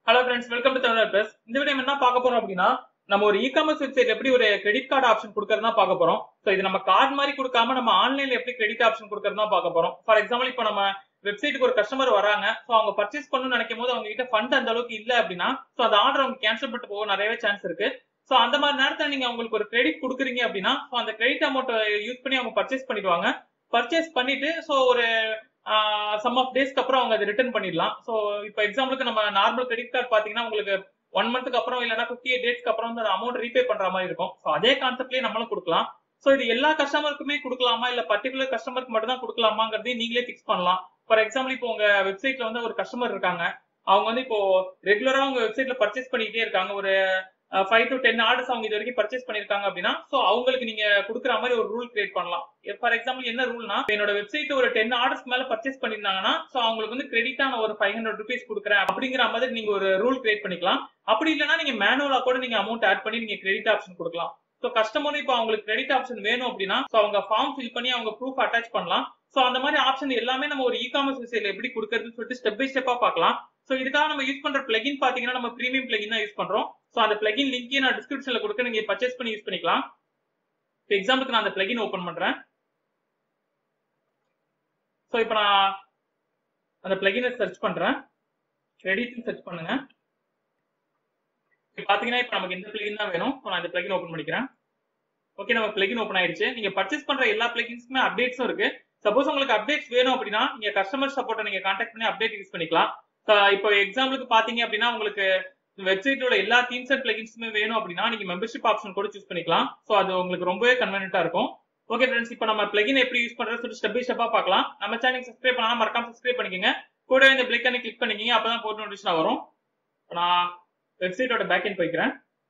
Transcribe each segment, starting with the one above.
hello friends welcome to Tamil press இந்த video என்ன பார்க்க போறோம் அப்படின்னா நம்ம ஒரு இ காமர்ஸ் வெப்சைட் எப்படி ஒரு கிரெடிட் கார்டு ஆப்ஷன் கொடுக்கறதா பார்க்க போறோம் ஸோ இது நம்ம கார்டு மாதிரி கொடுக்காம நம்ம ஆன்லைன்ல எப்படி கிரெடிட் ஆப்ஷன் கொடுக்கறதா பார்க்க போறோம் ஃபார் எக்ஸாம்பிள் இப்போ நம்ம வெப்சைட்டுக்கு ஒரு கஸ்டமர் வராங்க ஸோ அவங்க பர்ச்சேஸ் பண்ணணும்னு நினைக்கும் போது அவங்க கிட்ட ஃபண்ட் அந்த அளவுக்கு இல்ல அப்படின்னா ஸோ அந்த ஆர்டர் அவங்க கேன்சல் பண்ணிட்டு போக நிறையவே சான்ஸ் இருக்கு ஸோ அந்த மாதிரி நேரத்தில் நீங்க அவங்களுக்கு ஒரு கிரெடிட் கொடுக்குறீங்க அப்படின்னா ஸோ அந்த கிரெடிட் அமௌண்ட் யூஸ் பண்ணி அவங்க பர்ச்சேஸ் பண்ணிடுவாங்க பர்ச்சேஸ் பண்ணிட்டு ஸோ ஒரு சம் ஆஃப் டேஸ்க்கு அப்புறம் அவங்க அதை ரிட்டர்ன் பண்ணிடலாம் ஸோ இப்போ எக்ஸாம்பிளுக்கு நம்ம நார்மல் கிரெடிட் கார்டு பார்த்தீங்கன்னா உங்களுக்கு ஒன் மந்த்துக்கு அப்புறம் இல்லைன்னா ஃபிஃப்டி எயிட் டேஸ்க்கு அப்புறம் வந்து அந்த அமௌண்ட் ரீபே பண்ற மாதிரி இருக்கும் ஸோ அதே கான்செப்ட்லேயே நம்மளும் கொடுக்கலாம் ஸோ இது எல்லா கஸ்டமருக்குமே கொடுக்கலாமா இல்ல பர்டிகுலர் கஸ்டமருக்கு மட்டும் தான் கொடுக்கலாமாங்கிறதையும் நீங்களே ஃபிக்ஸ் பண்ணலாம் ஃபார் எக்ஸாம்பிள் இப்போ உங்க வெப்சைட்ல வந்து ஒரு கஸ்டமர் இருக்காங்க அவங்க வந்து இப்போ ரெகுலரா உங்க வெப்சைட்ல பர்ச்சேஸ் பண்ணிக்கிட்டே இருக்காங்க ஒரு ஃபைவ் டு டென் ஆர்டர்ஸ் அவங்க இது வரைக்கும் பர்ச்சேஸ் பண்ணிருக்காங்க அப்படின்னா ஸோ அவங்களுக்கு நீங்க கொடுக்குற மாதிரி ஒரு ரூல் கிரியேட் பண்ணலாம் ஃபார் எக்ஸாம்பிள் என்ன ரூல்னா என்னோட வெப்சைட் ஒரு டென் ஆர்டர்ஸ் மேல பர்ச்சேஸ் பண்ணிருந்தாங்கன்னா ஸோ அவங்களுக்கு வந்து கிரெடிட்டான ஒரு ஃபைவ் ஹண்ட்ரட் ருபீஸ் கொடுக்குறேன் அப்படிங்கிற மாதிரி நீங்க ஒரு ரூல் கிரியேட் பண்ணிக்கலாம் அப்படி இல்லைன்னா நீங்க மேனுவலா கூட நீங்க அமௌண்ட் ஆட் பண்ணி நீங்க கிரெடிட் ஆப்ஷன் கொடுக்கலாம் ஸோ கஸ்டமர் இப்போ அவங்களுக்கு கிரெடிட் ஆப்ஷன் வேணும் அப்படின்னா ஸோ அவங்க ஃபார்ம் ஃபில் பண்ணி அவங்க ப்ரூஃப் அட்டாச் பண்ணலாம் ஸோ அந்த மாதிரி ஆப்ஷன் எல்லாமே நம்ம ஒரு இ காமர்ஸ் வெப்சைட்ல எப்படி கொடுக்கறதுன்னு சொல்லிட்டு ஸ்டெப் பை ஸ்டெப்பா பார்க்கலாம் ஸோ இதுக்காக நம்ம யூஸ் பண்ற பிளகின் பாத்தீங்கன்னா நம்ம பிரீமியம் பிளகின் தான் யூஸ் பண்றோம் ஸோ அந்த பிளகின் லிங்கையும் நான் டிஸ்கிரிப்ஷன்ல கொடுக்க நீங்க பர்ச்சேஸ் பண்ணி யூஸ் பண்ணிக்கலாம் இப்போ எக்ஸாம்பிளுக்கு நான் அந்த பிளகின் ஓப்பன் பண்றேன் ஸோ இப்போ நான் அந்த பிளகினை சர்ச் பண்றேன் கிரெடிட் சர்ச் பண்ணுங்க இப்போ பாத்தீங்கன்னா இப்போ நமக்கு எந்த பிளகின் தான் வேணும் ஸோ நான் இந்த பிளகின் ஓப்பன் பண்ணிக்கிறேன் ஓகே நம்ம பிளகின் ஓப்பன் ஆயிடுச்சு நீங்க பர்ச்சேஸ் பண்ற எல்லா பிளகின்ஸ்க்குமே அப்டேட்ஸும் இருக்கு சப்போஸ் உங்களுக்கு அப்டேட்ஸ் வேணும் அப்படின்னா நீங்க கஸ்டமர் சப்போர்ட்டை நீங்க கான்டாக்ட் பண்ணி அப்டேட் யூஸ் பண்ணிக்கலாம் இப்போ எக்ஸாம்பிளுக்கு பாத்தீங்க அப்படின்னா உங்களுக்கு வெப்சைட்டோட எல்லா தீம்ஸ் அண்ட் பிளகின்ஸுமே வேணும் அப்படின்னா நீங்க மெம்பர்ஷிப் ஆப்ஷன் கூட சூஸ் பண்ணிக்கலாம் ஸோ அது உங்களுக்கு ரொம்பவே கன்வீனியன்ட்டா இருக்கும் ஓகே ஃப்ரெண்ட்ஸ் இப்போ நம்ம பிளகின் எப்படி யூஸ் பண்றது சொல்லி ஸ்டெப் பை ஸ்டெப்பா பார்க்கலாம் நம்ம சேனல் சப்ஸ்கிரைப் பண்ணாம மறக்காம சப்ஸ்கிரைப் பண்ணிக்கோங்க கூட இந்த பிளிக் பண்ணி கிளிக் பண்ணிக்கிங்க அப்பதான் போட்டு நோட்டிஃபிகேஷன் வரும் நான் வெப்சைட்டோட பேக் எண்ட் போய்க்கிறேன்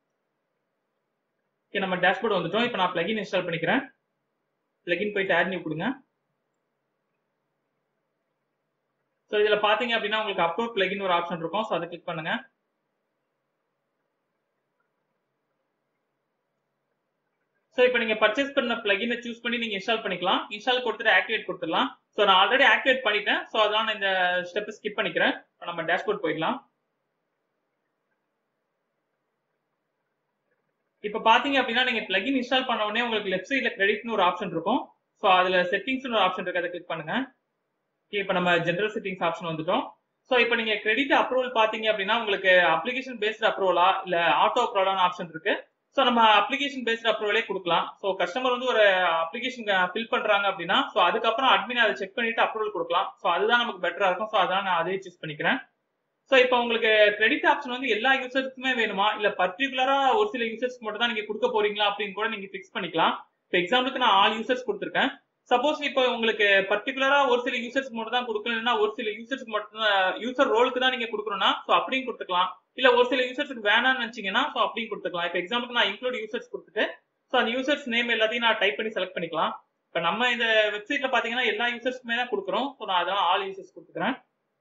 ஓகே நம்ம டேஷ்போர்ட் வந்துட்டோம் இப்போ நான் பிளகின் இன்ஸ்டால் பண்ணிக்கிறேன் பிளகின் போயிட்டு ஆட் நியூ கொடுங்க ஸோ இதுல பாத்தீங்க அப்படின்னா உங்களுக்கு அப்லோட் பிளகின் ஒரு ஆப்ஷன் இருக்கும் ஸோ அதை கிளிக் பண்ணுங்க ஸோ இப்போ நீங்க பர்ச்சேஸ் பண்ண பிளகினை சூஸ் பண்ணி நீங்க இன்ஸ்டால் பண்ணிக்கலாம் இன்ஸ்டால் கொடுத்துட்டு ஆக்டிவேட் கொடுத்துடலாம் ஸோ நான் ஆல்ரெடி ஆக்டிவேட் பண்ணிட்டேன் ஸோ அதனால இந்த ஸ்டெப் ஸ்கிப் பண்ணிக்கிறேன் நம்ம டேஷ்போர்ட் போயிடலாம் இப்போ பாத்தீங்க அப்படின்னா நீங்க பிளகின் இன்ஸ்டால் பண்ண உடனே உங்களுக்கு லெஃப்ட் சைட்ல கிரெடிட்னு ஒரு ஆப்ஷன் இருக்கும் ஸோ அதுல செட்டிங்ஸ் ஒரு ஆப்ஷன் இருக்கு அதை கிளிக் பண்ணுங்க இப்போ நம்ம ஜென்ரல் செட்டிங்ஸ் ஆப்ஷன் வந்துட்டோம் ஸோ இப்போ நீங்க கிரெடிட் அப்ரூவல் பாத்தீங்க அப்படின்னா உங்களுக்கு அப்ளிகேஷன் பேஸ்ட் அப்ரூவலா இல்ல ஆட்டோ அப்ரூவலான ஆப்ஷன் இருக்கு ஸோ நம்ம அப்ளிகேஷன் பேஸ்ட் அப்ரூவலே கொடுக்கலாம் ஸோ கஸ்டமர் வந்து ஒரு அப்ளிகேஷன் ஃபில் பண்றாங்க அப்படின்னா ஸோ அதுக்கப்புறம் அட்மின் அதை செக் பண்ணிட்டு அப்ரூவல் கொடுக்கலாம் ஸோ அதுதான் நமக்கு பெட்டரா இருக்கும் ஸோ அதான் நான் அதே சூஸ் பண்ணிக்கிறேன் ஸோ இப்போ உங்களுக்கு கிரெடிட் ஆப்ஷன் வந்து எல்லா யூசர்ஸ்க்குமே வேணுமா இல்ல பர்டிகுலரா ஒரு சில யூசர்ஸ்க்கு மட்டும் தான் நீங்க கொடுக்க போறீங்களா அப்படின்னு கூட நீங்க ஃபிக்ஸ் பண்ணிக்கலாம் இப்போ எக்ஸாம்பிளுக்கு நான் ஆல் யூசர்ஸ் கொடுத்துருக்கேன் சப்போஸ் இப்போ உங்களுக்கு பர்டிகுலரா ஒரு சில யூசர்ஸ் மட்டும் தான் கொடுக்கணும்னா ஒரு சில யூசர்ஸ் மட்டும் யூசர் ரோலுக்கு தான் நீங்க கொடுக்கணும்னா ஸோ அப்படியும் கொடுத்துக்கலாம் இல்ல ஒரு சில யூசர்ஸ்க்கு வேணாம்னு நினைச்சீங்கன்னா ஸோ அப்படியும் கொடுத்துக்கலாம் இப்போ எக்ஸாம்பிளுக்கு நான் இன்க்ளூட் யூசர்ஸ் கொடுத்துட்டு ஸோ அந்த யூசர்ஸ் நேம் எல்லாத்தையும் நான் டைப் பண்ணி செலக்ட் பண்ணிக்கலாம் இப்போ நம்ம இந்த வெப்சைட்ல பாத்தீங்கன்னா எல்லா யூசர்ஸ்க்குமே தான் கொடுக்குறோம் ஸோ நான் அதெல்லாம் ஆல் யூசர்ஸ் கொடுத்துக்கிறேன்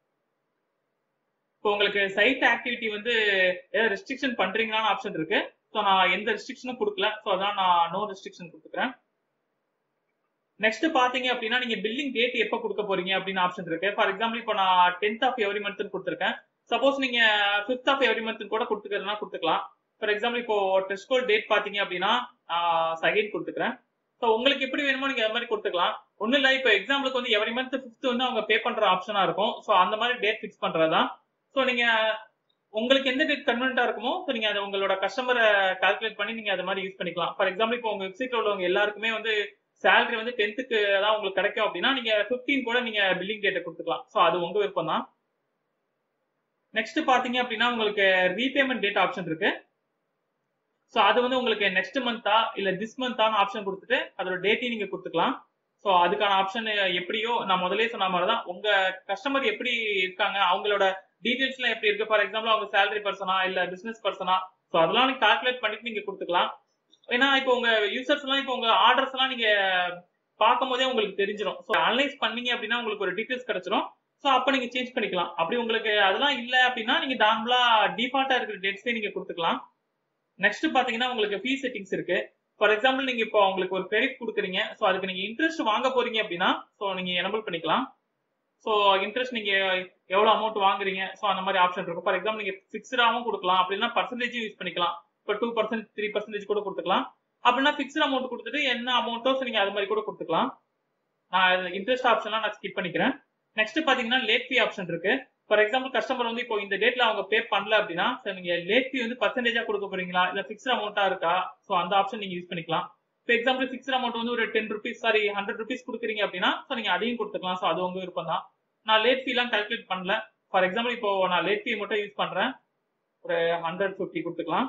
இப்போ உங்களுக்கு சைட் ஆக்டிவிட்டி வந்து ஏதாவது ரெஸ்ட்ரிக்ஷன் பண்றீங்களான்னு ஆப்ஷன் இருக்கு ஸோ நான் எந்த ரெஸ்ட்ரிக்ஷனும் கொடுக்கல ஸோ அதான் நான் நோ ரெஸ்ட்ரிக்ஷன் கொடுத்துக்கிறேன் நெக்ஸ்ட் பாத்தீங்க அப்படின்னா நீங்க பில்லிங் டேட் எப்போ கொடுக்க போறீங்க அப்படின்னு ஆப்ஷன் இருக்கு ஃபார் எக்ஸாம்பிள் இப்போ நான் டென்த் ஆஃப் எவ்ரி மந்த் கொடுத்துருக்கேன் சப்போஸ் நீங்க ஃபிஃப்த் ஆஃப் எவ்ரி மந்த் கூட கொடுத்துக்கிறதுனா கொடுத்துக்கலாம் ஃபார் எக்ஸாம்பிள் இப்போ டெஸ்ட் டேட் பாத்தீங்க அப்படின்னா செகண்ட் கொடுத்துக்கிறேன் ஸோ உங்களுக்கு எப்படி வேணுமோ நீங்க அது மாதிரி கொடுத்துக்கலாம் ஒன்றும் இல்லை இப்போ எக்ஸாம்பிளுக்கு வந்து எவ்ரி மந்த் ஃபிஃப்த் வந்து அவங்க பே பண்ற ஆப்ஷனா இருக்கும் ஸோ அந்த மாதிரி டேட் ஃபிக்ஸ் பண்றதா ஸோ நீங்க உங்களுக்கு எந்த டேட் கன்வென்ட்டா இருக்குமோ ஸோ நீங்க அதை உங்களோட கஸ்டமரை கால்குலேட் பண்ணி நீங்க அது மாதிரி யூஸ் பண்ணிக்கலாம் ஃபார் எக்ஸாம்பிள் இப்போ உங்க வெப்சைட்ல உள்ளவங்க எல்லாருக்குமே வந்து சேலரி வந்து டென்த்துக்கு தான் உங்களுக்கு கிடைக்கும் அப்படின்னா நீங்க பிப்டீன் கூட நீங்க பில்லிங் டேட்டை கொடுத்துக்கலாம் ஸோ அது உங்க விருப்பம் தான் நெக்ஸ்ட் பாத்தீங்க அப்படின்னா உங்களுக்கு ரீபேமெண்ட் டேட் ஆப்ஷன் இருக்கு ஸோ அது வந்து உங்களுக்கு நெக்ஸ்ட் மந்தா இல்ல திஸ் மந்தான ஆப்ஷன் கொடுத்துட்டு அதோட டேட்டையும் நீங்க கொடுத்துக்கலாம் ஸோ அதுக்கான ஆப்ஷன் எப்படியோ நான் முதலே சொன்ன மாதிரி தான் உங்க கஸ்டமர் எப்படி இருக்காங்க அவங்களோட டீடைல்ஸ் எல்லாம் எப்படி இருக்கு ஃபார் எக்ஸாம்பிள் அவங்க சேலரி பர்சனா இல்ல பிசினஸ் பர்சனா ஸோ அதெல்லாம் நீங்க கால்குலேட் பண்ணிட்டு நீங்க கொடுத்துக்கலாம் ஏன்னா இப்போ உங்க யூசர்ஸ் எல்லாம் இப்போ உங்க ஆர்டர்ஸ் எல்லாம் நீங்க பார்க்கும் போதே உங்களுக்கு தெரிஞ்சிடும் ஸோ அனலைஸ் பண்ணீங்க அப்படின்னா உங்களுக்கு ஒரு டீடைல்ஸ் கிடைச்சிடும் ஸோ அப்போ நீங்க சேஞ்ச் பண்ணிக்கலாம் அப்படி உங்களுக்கு அதெல்லாம் இல்லை அப்படின்னா நீங்க நார்மலா டிஃபால்ட்டா இருக்கிற டேட்ஸே நீங்க கொடுத்துக்கலாம் நெக்ஸ்ட் பாத்தீங்கன்னா உங்களுக்கு ஃபீஸ் செட்டிங்ஸ் இருக்கு ஃபார் எக்ஸாம்பிள் நீங்க இப்போ உங்களுக்கு ஒரு கிரெடிட் கொடுக்குறீங்க ஸோ அதுக்கு நீங்க இன்ட்ரெஸ்ட் வாங்க போறீங்க அப்படின்னா ஸோ நீங்க எனபிள் பண்ணிக்கலாம் ஸோ இன்ட்ரெஸ்ட் நீங்க எவ்வளவு அமௌண்ட் வாங்குறீங்க ஸோ அந்த மாதிரி ஆப்ஷன் இருக்கும் ஃபார் எக்ஸாம்பிள் நீங்க ஃபிக்ஸ்டாவும் கொடுக்கலாம் அப்படின்னா பர்சன்டேஜும் யூஸ் பண்ணிக்கலாம் இப்போ டூ பர்சன்ட் த்ரீ பர்சன்டேஜ் கூட கொடுத்துக்கலாம் அப்படின்னா ஃபிக்ஸ்ட் அமௌண்ட் கொடுத்துட்டு என்ன அமௌண்ட்டோ நீங்க அது மாதிரி கூட கொடுத்துக்கலாம் நான் இன்ட்ரெஸ்ட் ஆப்ஷன்லாம் நான் ஸ்கிப் பண்ணிக்கிறேன் நெக்ஸ்ட் பாத்தீங்கன்னா லேட் ஃபீ ஆப்ஷன் இருக்கு ஃபார் எக்ஸாம்பிள் கஸ்டமர் வந்து இப்போ இந்த டேட்ல அவங்க பே பண்ணல அப்படின்னா சார் நீங்க லேட் ஃபீ வந்து பர்சன்டேஜா கொடுக்க போறீங்களா இல்ல ஃபிக்ஸ்ட் அமௌண்ட்டா இருக்கா ஸோ அந்த ஆப்ஷன் நீங்க யூஸ் பண்ணிக்கலாம் இப்போ எக்ஸாம்பிள் ஃபிக்ஸ்ட் அமௌண்ட் வந்து ஒரு ten rupees sorry hundred rupees கொடுக்குறீங்க அப்படின்னா ஸோ நீங்க அதையும் கொடுத்துக்கலாம் ஸோ அது உங்க விருப்பம் தான் நான் லேட் ஃபீலாம் கால்குலேட் பண்ணல ஃபார் எக்ஸாம்பிள் இப்போ நான் லேட் ஃபீ மட்டும் யூஸ் பண்றேன் ஒரு ஹண்ட்ரட் ஃபிஃப்டி கொடுத்துக்கலாம்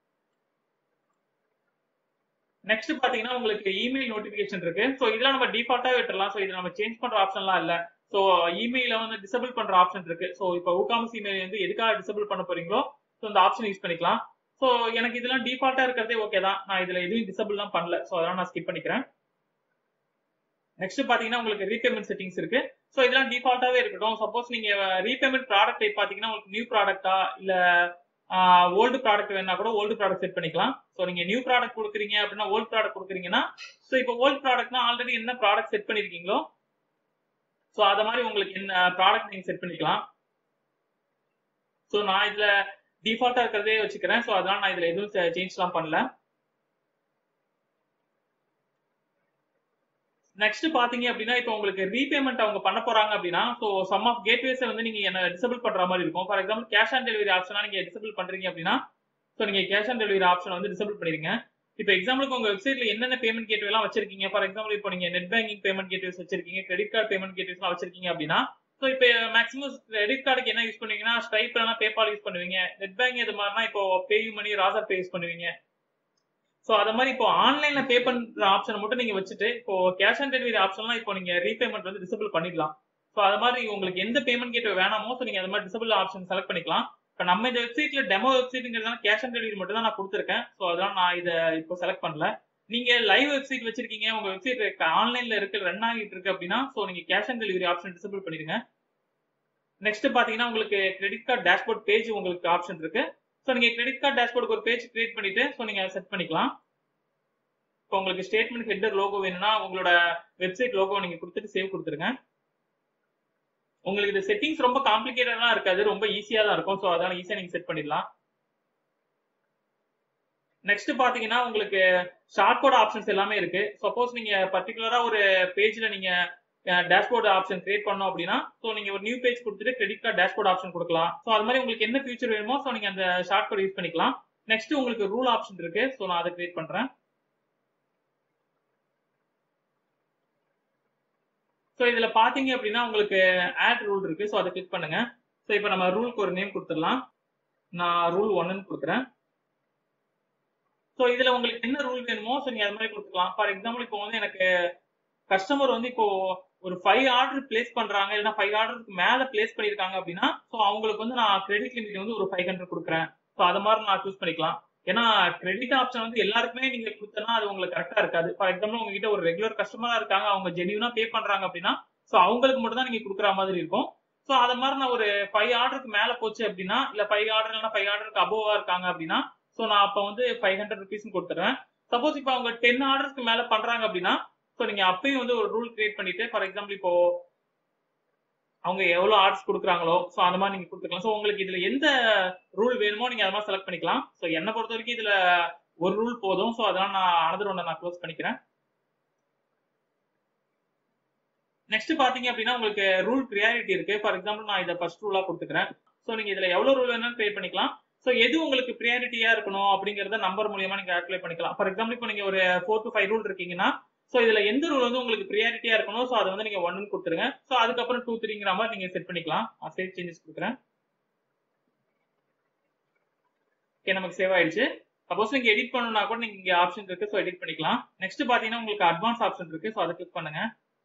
நெக்ஸ்ட் பாத்தீங்கன்னா உங்களுக்கு இமெயில் நோட்டிபிகேஷன் இருக்கு ஸோ இதெல்லாம் நம்ம டிஃபால்ட்டா விட்டுறலாம் ஸோ இதை நம்ம சேஞ்ச் பண்ற ஆப்ஷன்லாம் இல்ல ஸோ இமெயில வந்து டிசபிள் பண்ற ஆப்ஷன் இருக்கு ஸோ இப்போ ஊகாமஸ் இமெயில் வந்து எதுக்காக டிசபிள் பண்ண போறீங்களோ ஸோ இந்த ஆப்ஷன் யூஸ் பண்ணிக்கலாம் ஸோ எனக்கு இதெல்லாம் டிஃபால்ட்டா இருக்கிறதே ஓகே தான் நான் இதுல எதுவும் டிசபிள்லாம் பண்ணல ஸோ அதெல்லாம் நான் ஸ்கிப் பண்ணிக்கிறேன் நெக்ஸ்ட் பாத்தீங்கன்னா உங்களுக்கு ரீபேமெண்ட் செட்டிங்ஸ் இருக்கு ஸோ இதெல்லாம் டிஃபால்ட்டாவே இருக்கட்டும் சப்போஸ் நீங்க ரீபேமெண்ட் ப்ராடக்ட் டைப் பாத்தீங்கன்னா உங்களுக்கு நியூ ப்ராடக்ட்டா இல்ல ஓல்டு ப்ராடக்ட் வேணா கூட ஓல்டு ப்ராடக்ட் செட் பண்ணிக்கலாம் ஸோ நீங்க நியூ ப்ராடக்ட் கொடுக்குறீங்க அப்படின்னா ஓல்டு ப்ராடக்ட் கொடுக்குறீங்கன்னா ஸோ இப்போ ஓல்டு ப்ராடக்ட்னா ஆல்ரெடி என்ன ப்ராடக்ட் செட் பண்ணிருக்கீங்களோ ஸோ அத மாதிரி உங்களுக்கு என்ன ப்ராடக்ட் நீங்க செட் பண்ணிக்கலாம் ஸோ நான் இதுல டிஃபால்ட்டா இருக்கிறதே வச்சுக்கிறேன் ஸோ அதனால நான் இதுல எதுவும் சேஞ்ச்லாம் பண்ணல நெக்ஸ்ட் பாத்தீங்க அப்படின்னா இப்போ உங்களுக்கு ரீபேமெண்ட் அவங்க பண்ண போறாங்க அப்படின்னா ஸோ சம் ஆஃப் கேட்வேஸ் வந்து நீங்க என்ன டிசபிள் பண்ற மாதிரி இருக்கும் for example cash on delivery ஆப்ஷனா நீங்க டிசபிள் பண்றீங்க அப்படின்னா ஸோ நீங்க கேஷ் ஆன் டெலிவரி ஆப்ஷன் வந்து டிசபிள் பண்ணிருங்க இப்போ எக்ஸாம்பிளுக்கு உங்க வெப்சைட்ல என்னென்ன பேமெண்ட் கேட்வே எல்லாம் வச்சிருக்கீங்க ஃபார் எக்ஸாம்பிள் இப்போ நீங்க நெட் பேங்கிங் பேமெண்ட் கேட்வேஸ் வச்சிருக்கீங்க கிரெடிட் கார்டு பேமெண்ட் கேட்வேஸ் எல்லாம் வச்சிருக்கீங்க அப்படின்னா ஸோ இப்போ மேக்ஸிமம் கிரெடிட் கார்டுக்கு என்ன யூஸ் பண்ணுவீங்கன்னா ஸ்ட்ரைப் இல்லைனா பேபால் யூஸ் பண்ணுவீங்க நெட் பேங்கிங் இது மாதிரினா இப்போ PayU money Razorpay use பண்ணுவீங்க ஸோ அத மாதிரி இப்போ ஆன்லைன்ல பே பண்ற ஆப்ஷன் மட்டும் நீங்க வச்சுட்டு இப்போ கேஷ் ஆன் டெலிவரி ஆப்ஷன்லாம் இப்போ நீங்க ரீபேமெண்ட் வந்து டிசபிள் பண்ணிடலாம் ஸோ அது மாதிரி உங்களுக்கு எந்த பேமெண்ட் கேட் வேணாமோ ஸோ நீங்க அது மாதிரி டிசபிள் ஆப்ஷன் செலக்ட் பண்ணிக்கலாம் இப்போ நம்ம இந்த வெப்சைட்ல டெமோ வெப்சைட்ங்கிறதுனால கேஷ் ஆன் டெலிவரி மட்டும் தான் நான் கொடுத்துருக்கேன் ஸோ அதெல்லாம் நான் இதை இப்போ செலக்ட் பண்ணல நீங்க லைவ் வெப்சைட் வச்சிருக்கீங்க உங்க வெப்சைட் ஆன்லைன்ல இருக்கு ரன் ஆகிட்டு இருக்கு அப்படின்னா ஸோ நீங்க cash on delivery option disable பண்ணிடுங்க நெக்ஸ்ட் பாத்தீங்கன்னா உங்களுக்கு கிரெடிட் கார்டு டேஷ்போர்ட் பேஜ் உங்களுக்கு ஆப்ஷன் இருக்கு ஸோ நீங்க கிரெடிட் கார்டு டேஷ்போர்டுக்கு ஒரு பேஜ் கிரியேட் பண்ணிட்டு ஸோ நீங்க செட் பண்ணிக்கலாம் இப்போ உங்களுக்கு ஸ்டேட்மெண்ட் ஹெட்டர் லோகோ வேணும்னா உங்களோட வெப்சைட் லோகோ நீங்க கொடுத்துட்டு சேவ் கொடுத்துருங்க உங்களுக்கு இந்த செட்டிங்ஸ் ரொம்ப காம்ப்ளிகேட்டடா இருக்காது ரொம்ப ஈஸியா தான் இருக்கும் ஸோ அதனால ஈஸியா நீங்க செட் பண்ணிடலாம் நெக்ஸ்ட் பாத்தீங்கன்னா உங்களுக்கு ஷார்ட் கோட் ஆப்ஷன்ஸ் எல்லாமே இருக்கு சப்போஸ் நீங்க பர்டிகுலரா ஒரு பேஜ்ல நீங்க டேஷ்போர்ட் ஆப்ஷன் கிரியேட் பண்ணோம் அப்படின்னா ஸோ நீங்க ஒரு நியூ பேஜ் கொடுத்துட்டு கிரெடிட் கார்டு டேஷ்போர்ட் ஆப்ஷன் கொடுக்கலாம் ஸோ அது மாதிரி உங்களுக்கு என்ன ஃபியூச்சர் வேணுமோ ஸோ நீங்க அந்த ஷார்ட் கோட் யூஸ் பண்ணிக்கலாம் நெக்ஸ்ட் உங்களுக்கு ரூல் ஆப்ஷன் இருக்கு ஸோ நான் அதை கிரியேட் பண்றேன் ஸோ இதுல பாத்தீங்க அப்படின்னா உங்களுக்கு ஆட் ரூல் இருக்கு ஸோ அதை கிளிக் பண்ணுங்க ஸோ இப்போ நம்ம ரூலுக்கு ஒரு நேம் கொடுத்துடலாம் நான் ரூல் ஒன்னு கொடுக்குறேன் ஸோ இதுல உங்களுக்கு என்ன ரூல் வேணுமோ ஸோ நீங்க அது மாதிரி கொடுத்துக்கலாம் ஃபார் எக்ஸாம்பிள் இப்போ வந்து எனக்கு கஸ்டமர் வந்து இப்போ ஒரு ஃபைவ் ஆர்டர் பிளேஸ் பண்றாங்க இல்லைன்னா ஃபைவ் ஆர்டருக்கு மேல பிளேஸ் பண்ணிருக்காங்க அப்படின்னா ஸோ அவங்களுக்கு வந்து நான் கிரெடிட் லிமிட் வந்து ஒரு ஃபைவ் ஹண்ட்ரட் கொடுக்குறேன் ஸோ அது மாதிரி நான் சூஸ் பண்ணிக்கலாம் ஏன்னா கிரெடிட் ஆப்ஷன் வந்து எல்லாருக்குமே நீங்க கொடுத்தனா அது உங்களுக்கு கரெக்டா இருக்காது ஃபார் எக்ஸாம்பிள் உங்ககிட்ட ஒரு ரெகுலர் கஸ்டமரா இருக்காங்க அவங்க ஜெனியூனா பே பண்றாங்க அப்படின்னா ஸோ அவங்களுக்கு மட்டும் தான் நீங்க கொடுக்குற மாதிரி இருக்கும் ஸோ அது மாதிரி நான் ஒரு ஃபைவ் ஆர்டருக்கு மேல போச்சு அப்படின்னா இல்ல ஃபைவ் ஆர்டர் இல்லைன்னா ஃபைவ் ஆர்டருக்கு அபோவா இருக்காங்க அப்படின்னா ஸோ நான் அப்ப வந்து ஃபைவ் ஹண்ட்ரட் ருபீஸ் கொடுத்துறேன் சப்போஸ் இப்போ அவங்க டென் ஆர்டருக்கு மேல பண்றாங்க அப்படின்னா ஸோ நீங்க அப்பயும் வந்து ஒரு ரூல் கிரியேட் பண்ணிட்டு ஃபார் எக்ஸாம்பிள் இப்போ அவங்க எவ்வளவு ஆர்டர்ஸ் கொடுக்குறாங்களோ ஸோ அந்த மாதிரி நீங்க கொடுத்துக்கலாம் ஸோ உங்களுக்கு இதுல எந்த ரூல் வேணுமோ நீங்க அது மாதிரி செலக்ட் பண்ணிக்கலாம் ஸோ என்னை பொறுத்த வரைக்கும் இதுல ஒரு ரூல் போதும் ஸோ அதனால நான் அனதர் ஒன்றை நான் க்ளோஸ் பண்ணிக்கிறேன் நெக்ஸ்ட் பாத்தீங்க அப்படின்னா உங்களுக்கு ரூல் ப்ரியாரிட்டி இருக்கு ஃபார் எக்ஸாம்பிள் நான் இதை ஃபர்ஸ்ட் ரூலா கொடுத்துக்கிறேன் ஸோ நீங்க இதுல எவ்வளவு ரூல் வேணாலும் கிரியேட் பண்ணிக்கலாம் ஸோ எது உங்களுக்கு ப்ரியாரிட்டியா இருக்கணும் அப்படிங்கறத நம்பர் மூலியமா நீங்க கால்குலேட் பண்ணிக்கலாம் ஃபார் எக்ஸாம்பிள் இப்போ நீங்க ஒரு ஃபோர் டு ஃபைவ் ரூல் இருக்கீங்கன்னா ஸோ இதுல எந்த ரூல் வந்து உங்களுக்கு ப்ரியாரிட்டியா இருக்கணும் ஸோ அதை வந்து நீங்க ஒன்னு கொடுத்துருங்க ஸோ அதுக்கப்புறம் டூ த்ரீங்கிற மாதிரி நீங்க செட் பண்ணிக்கலாம் சேவ் சேஞ்சஸ் கொடுக்குறேன் ஓகே நமக்கு சேவ் ஆயிடுச்சு சப்போஸ் நீங்க எடிட் பண்ணணும்னா கூட நீங்க இங்க ஆப்ஷன் இருக்கு ஸோ எடிட் பண்ணிக்கலாம் நெக்ஸ்ட் பாத்தீங்கன்னா உங்களுக்கு அட்வான்ஸ் ஆப்ஷன் இருக்கு ஸோ அதை கிளிக் பண்ணுங்க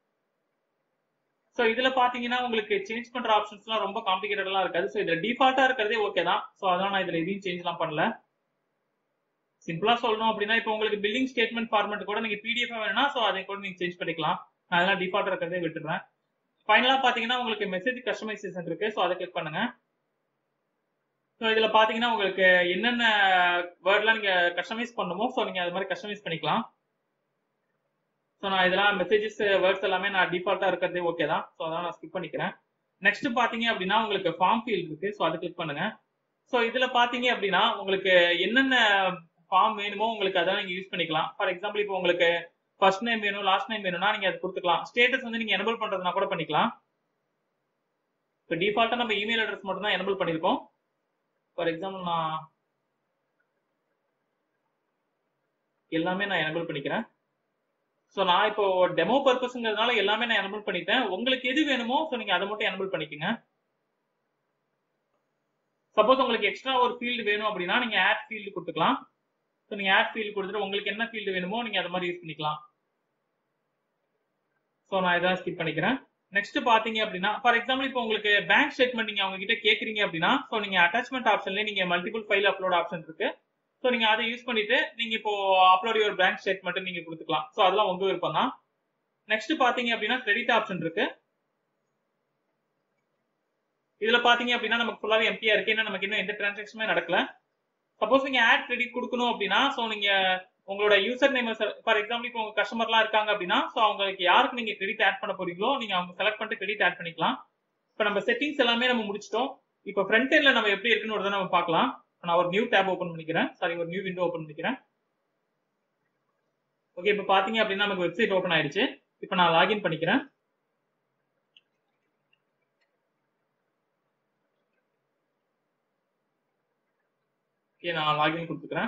ஸோ இதுல பாத்தீங்கன்னா உங்களுக்கு சேஞ்ச் பண்ற ஆப்ஷன்ஸ்லாம் ரொம்ப காம்ப்ளிகேட்டட்லாம் இருக்காது ஸோ இதுல டிஃபால்ட்டா இருக்கிறதே ஓகே தான் ஸோ அதனால நான் இதுல எதையும் சேஞ்ச்லாம் பண்ணல சிம்பிளா சொல்லணும் அப்படின்னா இப்போ உங்களுக்கு பில்லிங் ஸ்டேட்மெண்ட் ஃபார்மேட் கூட நீங்க பிடிஎஃப் வேணும்னா ஸோ அதை கூட நீங்க சேஞ்ச் பண்ணிக்கலாம் நான் அதெல்லாம் டிஃபால்ட் இருக்கிறதே விட்டுறேன் ஃபைனலா பாத்தீங்கன்னா உங்களுக்கு மெசேஜ் கஸ்டமைசேஷன் இருக்கு ஸோ அதை கிளிக் பண்ணுங்க ஸோ இதுல பாத்தீங்கன்னா உங்களுக்கு என்னென்ன வேர்ட்லாம் நீங்க கஸ்டமைஸ் பண்ணுமோ ஸோ நீங்க அது மாதிரி கஸ்டமைஸ் பண்ணிக்கலாம் ஸோ நான் இதெல்லாம் மெசேஜஸ் வேர்ட்ஸ் எல்லாமே நான் டிஃபால்ட்டா இருக்கிறதே ஓகே தான் ஸோ அதெல்லாம் நான் ஸ்கிப் பண்ணிக்கிறேன் நெக்ஸ்ட் பாத்தீங்க அப்படின்னா உங்களுக்கு ஃபார்ம் ஃபீல்ட் இருக்கு ஸோ அதை கிளிக் பண்ணுங்க ஸோ இதுல பாத்தீங்க அப்படின்னா உங்களுக்கு என்னென்ன ஃபார்ம் வேணுமோ உங்களுக்கு அதான் நீங்க யூஸ் பண்ணிக்கலாம் ஃபார் எக்ஸாம்பிள் இப்போ உங்களுக்கு ஃபர்ஸ்ட் நேம் வேணும் லாஸ்ட் நேம் வேணும்னா நீங்க அது கொடுத்துக்கலாம் ஸ்டேட்டஸ் வந்து நீங்க எனபிள் பண்றதுனா கூட பண்ணிக்கலாம் இப்போ டிஃபால்ட்டா நம்ம இமெயில் அட்ரஸ் மட்டும் தான் எனபிள் பண்ணிருக்கோம் ஃபார் எக்ஸாம்பிள் நான் எல்லாமே நான் எனபிள் பண்ணிக்கிறேன் ஸோ நான் இப்போ டெமோ பர்பஸ்ங்கிறதுனால எல்லாமே நான் எனபிள் பண்ணிட்டேன் உங்களுக்கு எது வேணுமோ ஸோ நீங்க அதை மட்டும் எனபிள் பண்ணிக்கோங்க சப்போஸ் உங்களுக்கு எக்ஸ்ட்ரா ஒரு ஃபீல்டு வேணும் அப்படின்னா நீங்க ஆட் ஃபீல்டு கொடுத்துக்கலாம் ஸோ நீங்க ஆட் ஃபீல்டு கொடுத்துட்டு உங்களுக்கு என்ன ஃபீல்டு வேணுமோ நீங்க அதை மாதிரி யூஸ் பண்ணிக்கலாம் ஸோ நான் இதான் ஸ்கிப் பண்ணிக்கிறேன் நெக்ஸ்ட் பாத்தீங்க அப்படின்னா ஃபார் எக்ஸாம்பிள் இப்போ உங்களுக்கு பேங்க் ஸ்டேட்மெண்ட் நீங்க அவங்க கிட்ட கேக்குறீங்க அப்படின்னா ஸோ நீங்க அட்டாச்மெண்ட் ஆப்ஷன்ல நீங்க மல்டிபிள் ஃபைல் அப்லோட் ஆப்ஷன் இருக்கு ஸோ நீங்க அதை யூஸ் பண்ணிட்டு நீங்க இப்போ அப்லோட் யுவர் பேங்க் ஸ்டேட்மெண்ட் நீங்க கொடுத்துக்கலாம் ஸோ அதெல்லாம் உங்க விருப்பம் தான் நெக்ஸ்ட் பாத்தீங்க அப்படின்னா கிரெடிட் ஆப்ஷன் இருக்கு இதுல பாத்தீங்க அப்படின்னா நமக்கு ஃபுல்லாவே எம்டியா இருக்கு ஏன்னா நமக்கு இன்னும் எந்த டிரான்சாக்ஷனுமே நடக்கல சப்போஸ் நீங்க ஆட் கிரெடிட் கொடுக்கணும் அப்படின்னா ஸோ நீங்க உங்களோட யூசர் நேம் ஃபார் எக்ஸாம்பிள் இப்போ உங்க கஸ்டமர்லாம் இருக்காங்க அப்படின்னா ஸோ அவங்களுக்கு யாருக்கு நீங்க கிரெடிட் ஆட் பண்ண போறீங்களோ நீங்க அவங்க செலக்ட் பண்ணிட்டு கிரெடிட் ஆட் பண்ணிக்கலாம் இப்போ நம்ம செட்டிங்ஸ் எல்லாமே நம்ம முடிச்சிட்டோம் இப்போ ஃப்ரண்ட் எண்ட்ல நம்ம எப்படி இருக்குன்னு ஒரு நம்ம பார்க்கலாம் நான் ஒரு நியூ டேப் ஓப்பன் பண்ணிக்கிறேன் சாரி ஒரு நியூ விண்டோ ஓப்பன் பண்ணிக்கிறேன் ஓகே இப்போ பாத்தீங்க அப்படின்னா நமக்கு வெப்சைட் ஓப்பன் ஆயிடுச்சு இப்போ நான் லாகின் பண்ணிக்கிறேன் ஓகே நான் லாகின் கொடுத்துக்கிறேன்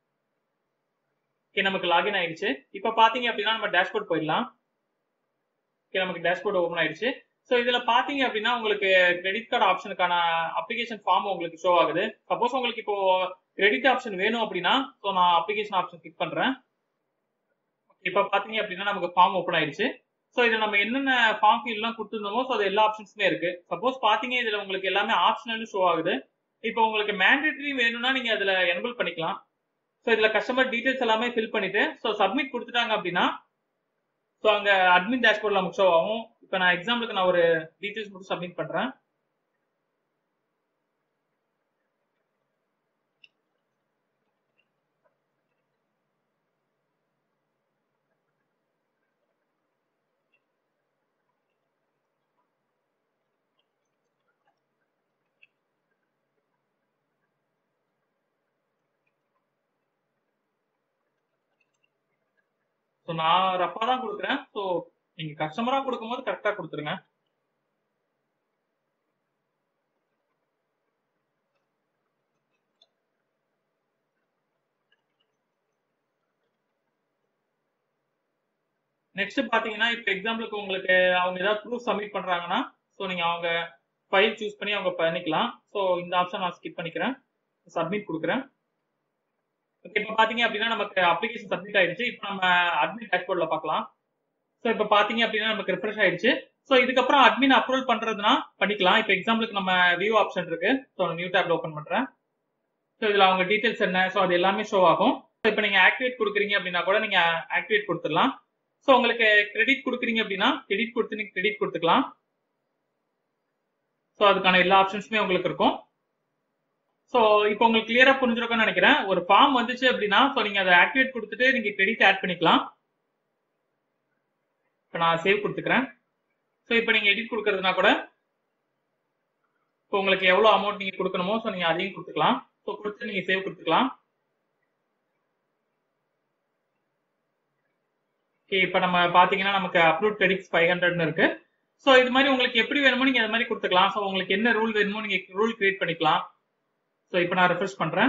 ஓகே நமக்கு லாகின் ஆயிடுச்சு இப்போ பாத்தீங்க அப்படின்னா நம்ம டேஷ்போர்ட் போயிடலாம் ஓகே நமக்கு டேஷ்போர்ட் ஓப்பன் ஆயிடுச்சு ஸோ இதுல பாத்தீங்க அப்படின்னா உங்களுக்கு கிரெடிட் கார்டு ஆப்ஷனுக்கான அப்ளிகேஷன் ஃபார்ம் உங்களுக்கு ஷோ ஆகுது சப்போஸ் உங்களுக்கு இப்போ கிரெடிட் ஆப்ஷன் வேணும் அப்படின்னா ஸோ நான் அப்ளிகேஷன் ஆப்ஷன் கிளிக் பண்றேன் இப்போ பாத்தீங்க அப்படின்னா நமக்கு ஃபார்ம் ஓப்பன் ஆயிடுச்சு ஸோ இதுல நம்ம என்னென்ன ஃபார்ம் ஃபீல்லாம் கொடுத்துருந்தோமோ ஸோ அது எல்லா ஆப்ஷன்ஸுமே இருக்கு சப்போஸ் பாத்தீங்க இதுல உங்களுக்கு எல்லாமே ஆப்ஷனல் ஷோ ஆகுது இப்போ உங்களுக்கு மேண்டேட்டரி வேணும்னா நீங்க அதுல எனபிள் பண்ணிக்கலாம் ஸோ இதுல கஸ்டமர் டீடைல்ஸ் எல்லாமே ஃபில் பண்ணிட்டு ஸோ சப்மிட் கொடுத்துட்டாங்க அப்படின்னா ஸோ அங்க அட்மின் டேஷ்போர்ட்ல நமக்கு ஷோ ஆகும் இப்போ நான் எக்ஸாம்பிளுக்கு நான் ஒரு டீடைல்ஸ் மட்டும் சப்மிட் பண்றேன் ஸோ நான் ரஃபா தான் கொடுக்குறேன் ஸோ நீங்க கஸ்டமரா கொடுக்கும்போது கரெக்டா கொடுத்துருங்க நெக்ஸ்ட் பாத்தீங்கன்னா இப்போ எக்ஸாம்பிளுக்கு உங்களுக்கு அவங்க ஏதாவது ப்ரூஃப் சப்மிட் பண்றாங்கன்னா ஸோ நீங்க அவங்க ஃபைல் சூஸ் பண்ணி அவங்க பண்ணிக்கலாம் ஸோ இந்த ஆப்ஷன் நான் ஸ்கிப் பண்ணிக்கிறேன் சப்மிட் கொடுக்குறேன் ஓகே இப்போ பாத்தீங்க அப்படின்னா நமக்கு அப்ளிகேஷன் சப்மிட் ஆயிடுச்சு இப்போ நம்ம அட்மின் டேஷ்போர்ட்ல பார்க்கலாம் ஸோ இப்போ பாத்தீங்க அப்படின்னா நமக்கு ரிஃப்ரெஷ் ஆயிடுச்சு ஸோ இதுக்கப்புறம் அட்மின் அப்ரூவல் பண்றதுனா பண்ணிக்கலாம் இப்போ எக்ஸாம்பிளுக்கு நம்ம வியூ ஆப்ஷன் இருக்கு ஸோ நியூ டேப்ல ஓப்பன் பண்றேன் ஸோ இதுல அவங்க டீடைல்ஸ் என்ன ஸோ அது எல்லாமே ஷோ ஆகும் இப்போ நீங்க ஆக்டிவேட் கொடுக்குறீங்க அப்படின்னா கூட நீங்க ஆக்டிவேட் கொடுத்துடலாம் ஸோ உங்களுக்கு கிரெடிட் கொடுக்குறீங்க அப்படின்னா கிரெடிட் கொடுத்து நீங்க கிரெடிட் கொடுத்துக்கலாம் ஸோ அதுக்கான எல்லா ஆப்ஷன்ஸுமே உங்களுக்கு இருக்கும் ஸோ இப்போ உங்களுக்கு கிளியரா புரிஞ்சிருக்கும்னு நினைக்கிறேன் ஒரு ஃபார்ம் வந்துச்சு அப்படின்னா ஸோ நீங்க அதை ஆக்டிவேட் கொடுத்துட்டு நீங்க கிரெடிட் ஆட் பண்ணிக்கலாம் இப்போ நான் சேவ் கொடுத்துக்கிறேன் ஸோ இப்போ நீங்க எடிட் கொடுக்கறதுனா கூட இப்போ உங்களுக்கு எவ்வளோ அமௌண்ட் நீங்க கொடுக்கணுமோ ஸோ நீங்க அதையும் கொடுத்துக்கலாம் ஸோ கொடுத்து நீங்க சேவ் கொடுத்துக்கலாம் ஓகே இப்போ நம்ம பாத்தீங்கன்னா நமக்கு அப்ரூவ் கிரெடிட்ஸ் ஃபைவ் ஹண்ட்ரட்னு இருக்கு ஸோ இது மாதிரி உங்களுக்கு எப்படி வேணுமோ நீங்க அது மாதிரி கொடுத்துக்கலாம் ஸோ உங்களுக்கு என்ன ரூல் வேணுமோ நீங்க ரூல் கிரியேட் பண்ணிக்கலாம் ஸோ இப்போ நான் ரெஃப்ரெஷ் பண்றேன்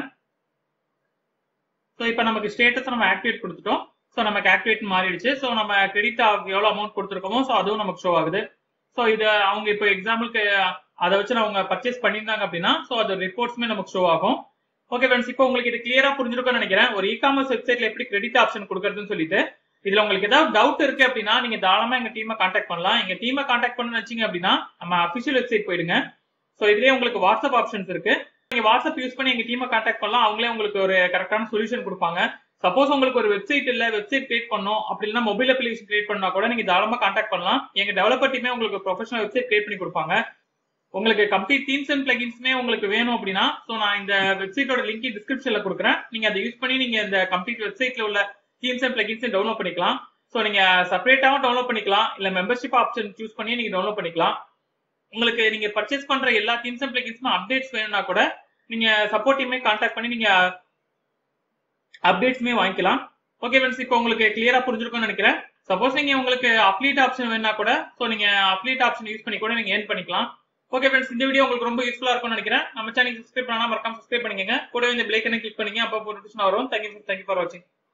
ஸோ இப்போ நமக்கு ஸ்டேட்டஸ் நம்ம ஆக்டிவேட் கொடுத்துட்டோம் ஸோ நமக்கு ஆக்டிவேட் மாறிடுச்சு ஸோ நம்ம கிரெடிட் எவ்வளோ அமௌண்ட் கொடுத்துருக்கோமோ ஸோ அதுவும் நமக்கு ஷோ ஆகுது ஸோ இது அவங்க இப்போ எக்ஸாம்பிளுக்கு அதை வச்சு அவங்க பர்ச்சேஸ் பண்ணியிருந்தாங்க அப்படின்னா ஸோ அது ரிப்போர்ட்ஸுமே நமக்கு ஷோ ஆகும் ஓகே ஃப்ரெண்ட்ஸ் இப்போ உங்களுக்கு இது கிளியரா புரிஞ்சிருக்கும்னு நினைக்கிறேன் ஒரு இ காமர்ஸ் வெப்சைட்ல எப்படி கிரெடிட் ஆப்ஷன் கொடுக்கறதுன்னு சொல்லிட்டு இதுல உங்களுக்கு ஏதாவது டவுட் இருக்கு அப்படின்னா நீங்க தாராளமா எங்க டீமை காண்டாக்ட் பண்ணலாம் எங்க டீமை காண்டாக்ட் பண்ணு வச்சீங்க அப்படின்னா நம்ம அபிஷியல் வெப்சைட் போயிடுங்க ஸோ இதுலயே உங்களுக்கு வாட்ஸ்அப் ஆப்ஷன்ஸ் இருக்கு நீங்க வாட்ஸ்அப் யூஸ் பண்ணி எங்க டீமை காண்டாக்ட் பண்ணலாம் அவங்களே உங்களுக்கு ஒரு கரெக்டான சொல்யூஷன் கொடுப்பாங்க சப்போஸ் உங்களுக்கு ஒரு வெப்சைட் இல்ல வெப்சைட் கிரியேட் பண்ணணும் அப்படி இல்லைன்னா மொபைல் அப்ளிகேஷன் கிரியேட் பண்ணா கூட நீங்க தாராளமா காண்டாக்ட் பண்ணலாம் எங்க டெவலப்பர் டீமே உங்களுக்கு ப்ரொஃபஷனல் வெப்சைட் கிரியேட் பண்ணி கொடுப்பாங்க உங்களுக்கு கம்ப்ளீட் தீம்ஸ் அண்ட் பிளகின்ஸ்மே உங்களுக்கு வேணும் அப்படின்னா ஸோ நான் இந்த வெப்சைட்டோட லிங்க் டிஸ்கிரிப்ஷன்ல கொடுக்குறேன் நீங்க அதை யூஸ் பண்ணி நீங்க இந்த கம்ப்ளீட் வெப்சைட்ல உள்ள தீம்ஸ் அண்ட் பிளகின்ஸ் டவுன்லோட் பண்ணிக்கலாம் ஸோ நீங்க செப்பரேட்டாவும் டவுன்லோட் பண்ணிக்கலாம் இல்ல மெம்பர்ஷிப் ஆப்ஷன் சூஸ் பண்ணி நீங்க டவுன்லோட் பண்ணிக்கலாம் உங்களுக்கு நீங்க பர்ச்சேஸ் பண்ற எல்லா தீம்ஸ் அண்ட் பிளகின்ஸ்மே அப்டேட்ஸ் வேணும்னா கூட நீங்க சப்போர்ட் டீமே கான்டாக்ட் பண்ணி நீங்க அப்டேட்ஸ்மே வாங்கிக்கலாம் ஓகே ஃப்ரெண்ட்ஸ் இப்போ உங்களுக்கு கிளியரா புரிஞ்சிருக்கும்னு நினைக்கிறேன் சப்போஸ் நீங்க உங்களுக்கு அப்ளீட் ஆப்ஷன் வேணா கூட ஸோ நீங்க அப்ளீட் ஆப்ஷன் யூஸ் பண்ணி கூட நீங்க ஏர்ன் பண்ணிக்கலாம் ஓகே ஃப்ரெண்ட்ஸ் இந்த வீடியோ உங்களுக்கு ரொம்ப யூஸ்ஃபுல்லா இருக்கும்னு நினைக்கிறேன் நம்ம சேனல் சப்ஸ்கிரைப் பண்ணா மறக்காம சப்ஸ்கிரைப் பண்ணிக்கங்க கூடவே இந்த பிளேக்கனை கிளிக் பண்ணீங்க அப்போ நோட்டிஃபிகேஷன் வரும் தேங்க்யூ தேங்க்யூ ஃபார் வாட்சிங்